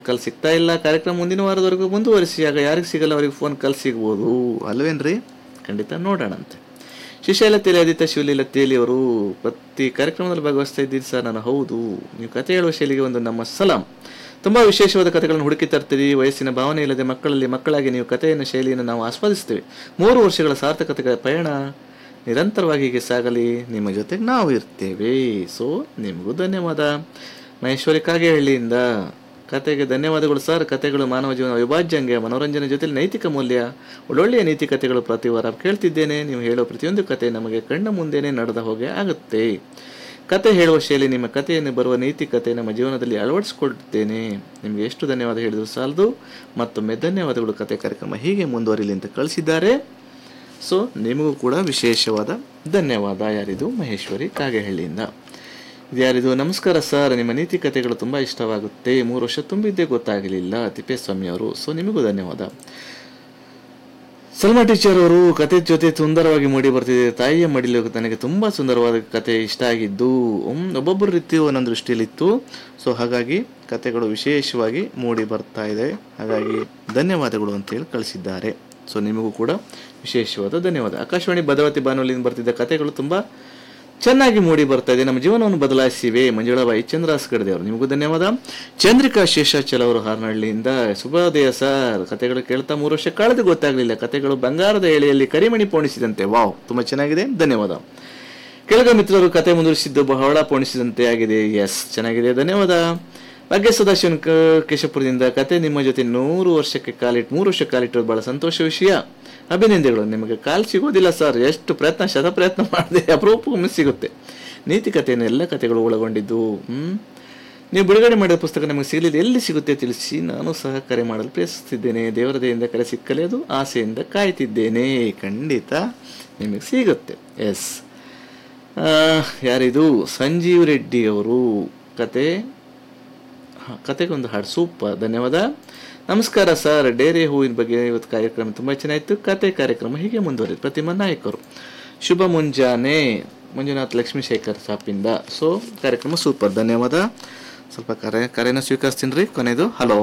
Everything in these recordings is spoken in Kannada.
ಕಲ್ ಸಿಗ್ತಾ ಇಲ್ಲ ಕಾರ್ಯಕ್ರಮ ಮುಂದಿನ ವಾರದವರೆಗೂ ಮುಂದುವರಿಸಿ ಆಗ ಯಾರಿಗೆ ಸಿಗಲ್ಲ ಅವ್ರಿಗೆ ಫೋನ್ ಕಲ್ ಸಿಗ್ಬೋದು ಅಲ್ವೇನ್ರಿ ಖಂಡಿತ ನೋಡೋಣಂತೆ ಶಿಶೈಲ ತೇಲಿ ಆದಿತ್ಯ ಶಿವಲೀಲ ತೇಲಿ ಅವರು ಪ್ರತಿ ಕಾರ್ಯಕ್ರಮದಲ್ಲಿ ಭಾಗವಹಿಸ್ತಾ ಇದ್ದೀರಿ ಸರ್ ನಾನು ಹೌದು ನೀವು ಕತೆ ಹೇಳುವ ಶೈಲಿಗೆ ಒಂದು ನಮ್ಮ ಸಲಾಂ ತುಂಬ ವಿಶೇಷವಾದ ಕಥೆಗಳನ್ನು ಹುಡುಕಿ ತರ್ತೀರಿ ವಯಸ್ಸಿನ ಭಾವನೆ ಇಲ್ಲದೆ ಮಕ್ಕಳಲ್ಲಿ ಮಕ್ಕಳಾಗಿ ನೀವು ಕಥೆಯನ್ನು ಶೈಲಿಯನ್ನು ನಾವು ಆಸ್ವಾದಿಸ್ತೇವೆ ಮೂರು ವರ್ಷಗಳ ಸಾರ್ಥಕತೆಗಳ ಪಯಣ ನಿರಂತರವಾಗಿ ಹೀಗೆ ಸಾಗಲಿ ನಿಮ್ಮ ಜೊತೆಗೆ ನಾವು ಇರ್ತೇವೆ ಸೊ ನಿಮಗೂ ಧನ್ಯವಾದ ಮಹೇಶ್ವರಿ ಕಾಗೇಹಳ್ಳಿಯಿಂದ ಕತೆಗೆ ಧನ್ಯವಾದಗಳು ಸರ್ ಕತೆಗಳು ಮಾನವ ಜೀವನ ಅವಿಭಾಜ್ಯ ಅಂಗ ಮನೋರಂಜನೆ ಜೊತೆಲಿ ನೈತಿಕ ಮೌಲ್ಯ ಒಳ್ಳೊಳ್ಳೆಯ ನೀತಿ ಕಥೆಗಳು ಪ್ರತಿ ವಾರ ಕೇಳ್ತಿದ್ದೇನೆ ನೀವು ಹೇಳೋ ಪ್ರತಿಯೊಂದು ಕತೆ ನಮಗೆ ಕಣ್ಣ ಮುಂದೆನೇ ನಡೆದ ಹೋಗೆ ಆಗುತ್ತೆ ಕತೆ ಹೇಳುವ ಶೈಲಿ ನಿಮ್ಮ ಕಥೆಯನ್ನು ಬರುವ ನೀತಿ ಕತೆ ನಮ್ಮ ಜೀವನದಲ್ಲಿ ಅಳವಡಿಸಿಕೊಳ್ತೇನೆ ನಿಮಗೆ ಎಷ್ಟು ಧನ್ಯವಾದ ಹೇಳಿದ್ರು ಸಾಲದು ಮತ್ತೊಮ್ಮೆ ಧನ್ಯವಾದಗಳು ಕತೆ ಕಾರ್ಯಕ್ರಮ ಹೀಗೆ ಮುಂದುವರಿಲಿ ಅಂತ ಕಳಿಸಿದ್ದಾರೆ ಸೊ ನಿಮಗೂ ಕೂಡ ವಿಶೇಷವಾದ ಧನ್ಯವಾದ ಯಾರಿದು ಮಹೇಶ್ವರಿ ಕಾಗೆಹಳ್ಳಿಯಿಂದ ಇದ್ಯಾರಿದು ನಮಸ್ಕಾರ ಸರ್ ನಿಮ್ಮ ನೀತಿ ಕಥೆಗಳು ತುಂಬ ಇಷ್ಟವಾಗುತ್ತೆ ಮೂರು ವರ್ಷ ತುಂಬಿದ್ದೇ ಗೊತ್ತಾಗಲಿಲ್ಲ ತಿಪ್ಪೇಸ್ವಾಮಿ ಅವರು ಸೊ ನಿಮಗೂ ಧನ್ಯವಾದ ಸಲ್ಮಾ ಟೀಚರ್ ಅವರು ಕತೆ ಜೊತೆ ಸುಂದರವಾಗಿ ಮೂಡಿ ಬರ್ತಿದೆ ತಾಯಿಯ ಮಡಿಲು ನನಗೆ ತುಂಬ ಸುಂದರವಾದ ಕತೆ ಇಷ್ಟ ಆಗಿದ್ದು ಒಮ್- ಒಬ್ಬೊಬ್ಬರ ರೀತಿ ಒಂದೊಂದು ದೃಷ್ಟಿಯಲ್ಲಿತ್ತು ಸೊ ಹಾಗಾಗಿ ಕತೆಗಳು ವಿಶೇಷವಾಗಿ ಮೂಡಿ ಬರ್ತಾ ಇದೆ ಹಾಗಾಗಿ ಧನ್ಯವಾದಗಳು ಅಂತೇಳಿ ಕಳಿಸಿದ್ದಾರೆ ಸೊ ನಿಮಗೂ ಕೂಡ ವಿಶೇಷವಾದ ಧನ್ಯವಾದ ಆಕಾಶವಾಣಿ ಭದ್ರಾವತಿ ಬಾನುಲಿಯಿಂದ ಬರ್ತಿದ್ದ ಕತೆಗಳು ತುಂಬ ಚೆನ್ನಾಗಿ ಮೂಡಿ ಬರ್ತಾ ಇದೆ ನಮ್ಮ ಜೀವನವನ್ನು ಬದಲಾಯಿಸಿವೆ ಮಂಜುಳಾಬಾಯಿ ಚಂದ್ರಾಸ್ ಗಡ್ದೆ ಅವರು ನಿಮಗೂ ಧನ್ಯವಾದ ಚಂದ್ರಿಕಾ ಶೇಷಾಚಲ ಅವರು ಹಾರನಹಳ್ಳಿಯಿಂದ ಶುಭೋದಯ ಸರ್ ಕತೆಗಳು ಕೇಳ್ತಾ ಮೂರು ವರ್ಷ ಕಳೆದು ಗೊತ್ತಾಗಲಿಲ್ಲ ಕತೆಗಳು ಬಂಗಾರದ ಎಳೆಯಲ್ಲಿ ಕರಿಮಣಿ ಪೋಣಿಸಿದಂತೆ ವಾವ್ ತುಂಬ ಚೆನ್ನಾಗಿದೆ ಧನ್ಯವಾದ ಕೆಳಗ ಮಿತ್ರರು ಕತೆ ಮುಂದುವರಿಸಿದ್ದು ಬಹಳ ಪೋಣಿಸಿದಂತೆ ಆಗಿದೆ ಎಸ್ ಚೆನ್ನಾಗಿದೆ ಧನ್ಯವಾದ ಭಾಗ್ಯ ಸದಾಶಿವನ್ ಕ- ಕೇಶಪುರದಿಂದ ಕತೆ ನಿಮ್ಮ ಜೊತೆ ನೂರು ವರ್ಷಕ್ಕೆ ಕಾಲಿಟ್ಟು ಮೂರು ವರ್ಷ ಕಾಲಿಟ್ಟಿರೋದು ಬಹಳ ಸಂತೋಷ ವಿಷಯ ಅಭಿನಂದನೆಗಳು ನಿಮಗೆ ಕಾಲ್ ಸಿಗೋದಿಲ್ಲ ಸರ್ ಎಷ್ಟು ಪ್ರಯತ್ನ ಶತ ಪ್ರಯತ್ನ ಮಾಡಿದೆ ಅಪರೂಪಕ್ಕೊಮ್ಮೆ ಸಿಗುತ್ತೆ ನೀತಿ ಕಥೆಯನ್ನು ಎಲ್ಲ ಕಥೆಗಳು ಒಳಗೊಂಡಿದ್ದು ಹ್ಮ್ ನೀವು ಬಿಡುಗಡೆ ಮಾಡಿದ ಪುಸ್ತಕ ನಮಗೆ ಸಿಗಲಿಲ್ಲ ಎಲ್ಲಿ ಸಿಗುತ್ತೆ ತಿಳಿಸಿ ನಾನು ಸಹ ಕರೆ ಮಾಡಲು ಪ್ರಯತ್ನಿಸುತ್ತಿದ್ದೇನೆ ದೇವರ ದಯೆಯಿಂದ ಕರೆ ಸಿಕ್ಕಲೇ ಅದು ಆಸೆಯಿಂದ ಕಾಯ್ತಿದ್ದೇನೆ ಖಂಡಿತ ನಿಮಗೆ ಸಿಗುತ್ತೆ ಎಸ್ ಯಾರಿದು ಸಂಜೀವ್ ರೆಡ್ಡಿ ಅವರು ಕತೆ ಹ, ಕತೆಗೊಂದು ಹಾಡು ಸೂಪರ್ ಧನ್ಯವಾದ ನಮಸ್ಕಾರ ಸರ್ ಡೇರೆ ಹೂವಿನ ಬಗ್ಗೆ ಇವತ್ತು ಕಾರ್ಯಕ್ರಮ ತುಂಬ ಚೆನ್ನಾಗಿತ್ತು ಕತೆ ಕಾರ್ಯಕ್ರಮ ಹೀಗೆ ಮುಂದುವರಿತು ಪ್ರತಿಮಾ ನಾಯಕರು ಶುಭ ಮುಂಜಾನೆ ಮಂಜುನಾಥ್ ಲಕ್ಷ್ಮೀಶೇಖರ್ ಶಾಪಿಂದ ಸೊ ಕಾರ್ಯಕ್ರಮ ಸೂಪರ್ ಧನ್ಯವಾದ ಸ್ವಲ್ಪ ಕರೆ ಕರೆನ ಸ್ವೀಕರಿಸ್ತೀನಿ ರೀ ಕೊನೆಯದು ಹಲೋ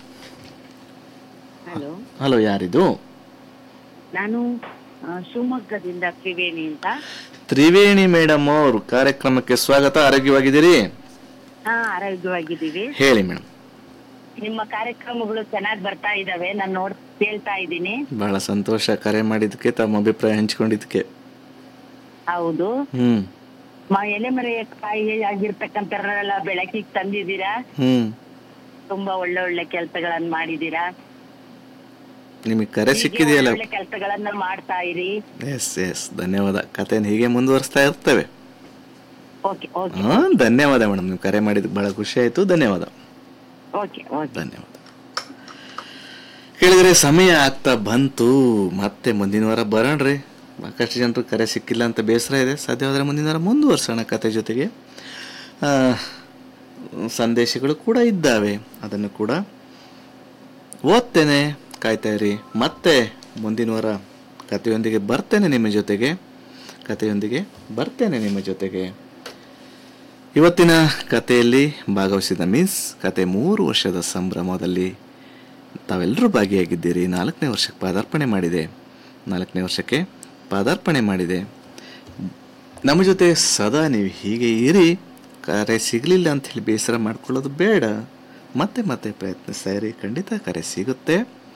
ಹಲೋ ಹಲೋ ಯಾರಿದು ನಾನು ಆ, ಶಿವಮೊಗ್ಗದಿಂದ ತ್ರಿವೇಣಿ ಅಂತ ತ್ರಿವೇಣಿ ಮೇಡಮ್ ಅವರು ಕಾರ್ಯಕ್ರಮಕ್ಕೆ ಸ್ವಾಗತ ಆರೋಗ್ಯವಾಗಿದ್ದೀರಿ ಹಾ ಆರೋಗ್ಯವಾಗಿದ್ದೀವಿ ಹೇಳಿ ಮೇಡಮ್ ನಿಮ್ಮ ಕಾರ್ಯಕ್ರಮಗಳು ಚೆನ್ನಾಗಿ ಬರ್ತಾ ಇದಾವೆ ನಾನು ನೋಡ್ ಕೇಳ್ತಾ ಇದ್ದೀನಿ ಬಹಳ ಸಂತೋಷ ಕರೆ ಮಾಡಿದ್ದಕ್ಕೆ ತಮ್ಮ ಅಭಿಪ್ರಾಯ ಹಂಚ್ಕೊಂಡಿದ್ದಕ್ಕೆ ಹೌದು ಹ್ಮ್ ಮ ಎಲೆಮರೆಯ ಕಾಯಿ ಆಗಿರ್ತಕ್ಕಂಥವ್ರೆಲ್ಲ ಬೆಳಕಿಗೆ ತಂದಿದ್ದೀರಾ ಹ್ಮ್ ತುಂಬಾ ಒಳ್ಳೆ ಒಳ್ಳೆ ಕೆಲಸಗಳನ್ನ ಮಾಡಿದೀರಾ ನಿಮಗೆ ಕರೆ ಹೀಗೆ ಸಿಕ್ಕಿದೆಯಲ್ಲ ಒಳ್ಳೆ ಕೆಲಸಗಳನ್ನ ಮಾಡ್ತಾ ಇರಿ ಎಸ್ ಎಸ್ ಧನ್ಯವಾದ ಕಥೆನ ಹೀಗೆ ಮುಂದುವರಿಸ್ತಾ ಇರ್ತೇವೆ ಓಕೆ ಓಕೆ ಹಾ ಧನ್ಯವಾದ ಮೇಡಮ್ ನೀವು ಕರೆ ಮಾಡಿದ್ದಕ್ಕೆ ಬಹಳ ಖುಷಿ ಆಯ್ತು ಧನ್ಯವಾದ ಓಕೆ ಓಕೆ ಧನ್ಯವಾದ ಕೇಳಿದ್ರೆ ಸಮಯ ಆಗ್ತಾ ಬಂತು ಮತ್ತೆ ಮುಂದಿನ ವಾರ ಬರೋಣ್ರಿ ಸಾಕಷ್ಟು ಜನರು ಕರೆ ಸಿಕ್ಕಿಲ್ಲ ಅಂತ ಬೇಸರ ಇದೆ ಸಾಧ್ಯವಾದರೆ ಮುಂದಿನ ವಾರ ಮುಂದುವರ್ಸೋಣ ಕತೆ ಜೊತೆಗೆ ಆ, ಸಂದೇಶಗಳು ಕೂಡ ಇದ್ದಾವೆ ಅದನ್ನು ಕೂಡ ಓದ್ತೇನೆ ಕಾಯ್ತಾ ಇರಿ ಮತ್ತೆ ಮುಂದಿನ ವಾರ ಕಥೆಯೊಂದಿಗೆ ಬರ್ತೇನೆ ನಿಮ್ಮ ಜೊತೆಗೆ ಕಥೆಯೊಂದಿಗೆ ಬರ್ತೇನೆ ನಿಮ್ಮ ಜೊತೆಗೆ ಇವತ್ತಿನ ಕಥೆಯಲ್ಲಿ ಭಾಗವಹಿಸಿದ ಮಿಸ್ ಕತೆ ಮೂರು ವರ್ಷದ ಸಂಭ್ರಮದಲ್ಲಿ ತಾವೆಲ್ಲರೂ ಭಾಗಿಯಾಗಿದ್ದೀರಿ ನಾಲ್ಕನೇ ವರ್ಷಕ್ಕೆ ಪಾದಾರ್ಪಣೆ ಮಾಡಿದೆ ನಾಲ್ಕನೇ ವರ್ಷಕ್ಕೆ ಪಾದಾರ್ಪಣೆ ಮಾಡಿದೆ ನಮ್ಮ ಜೊತೆ ಸದಾ ನೀವು ಹೀಗೆ ಇರಿ ಕರೆ ಸಿಗಲಿಲ್ಲ ಅಂತ ಹೇಳಿ ಬೇಸರ ಮಾಡ್ಕೊಳ್ಳೋದು ಬೇಡ ಮತ್ತೆ ಮತ್ತೆ ಪ್ರಯತ್ನಿಸ್ತಾ ಇರಿ ಖಂಡಿತ ಕರೆ ಸಿಗುತ್ತೆ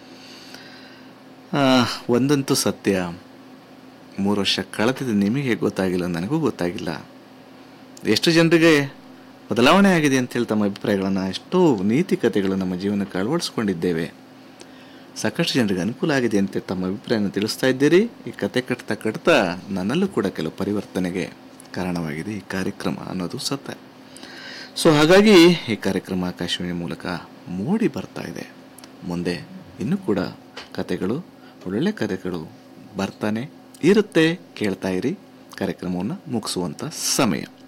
ಆ, ಒಂದಂತೂ ಸತ್ಯ ಮೂರು ವರ್ಷ ಕಳೆದಿದ್ದು ನಿಮಗೆ ಗೊತ್ತಾಗಿಲ್ಲ ನನಗೂ ಗೊತ್ತಾಗಿಲ್ಲ ಎಷ್ಟು ಜನರಿಗೆ ಬದಲಾವಣೆ ಆಗಿದೆ ಅಂತೇಳಿ ತಮ್ಮ ಅಭಿಪ್ರಾಯಗಳನ್ನು ಎಷ್ಟೋ ನೀತಿ ಕಥೆಗಳು ನಮ್ಮ ಜೀವನಕ್ಕೆ ಅಳವಡಿಸ್ಕೊಂಡಿದ್ದೇವೆ ಸಾಕಷ್ಟು ಜನರಿಗೆ ಅನುಕೂಲ ಆಗಿದೆ ಅಂತ ತಮ್ಮ ಅಭಿಪ್ರಾಯನ ತಿಳಿಸ್ತಾ ಇದ್ದೀರಿ ಈ ಕತೆ ಕಟ್ತಾ ಕಟ್ತಾ ನನ್ನಲ್ಲೂ ಕೂಡ ಕೆಲವು ಪರಿವರ್ತನೆಗೆ ಕಾರಣವಾಗಿದೆ ಈ ಕಾರ್ಯಕ್ರಮ ಅನ್ನೋದು ಸತ್ಯ ಸೊ ಹಾಗಾಗಿ ಈ ಕಾರ್ಯಕ್ರಮ ಆಕಾಶವಾಣಿ ಮೂಲಕ ಮೂಡಿ ಬರ್ತಾ ಇದೆ ಮುಂದೆ ಇನ್ನೂ ಕೂಡ ಕತೆಗಳು ಒಳ್ಳೊಳ್ಳೆ ಕತೆಗಳು ಬರ್ತಾನೆ ಇರುತ್ತೆ ಕೇಳ್ತಾ ಇರಿ ಕಾರ್ಯಕ್ರಮವನ್ನು ಮುಗಿಸುವಂಥ ಸಮಯ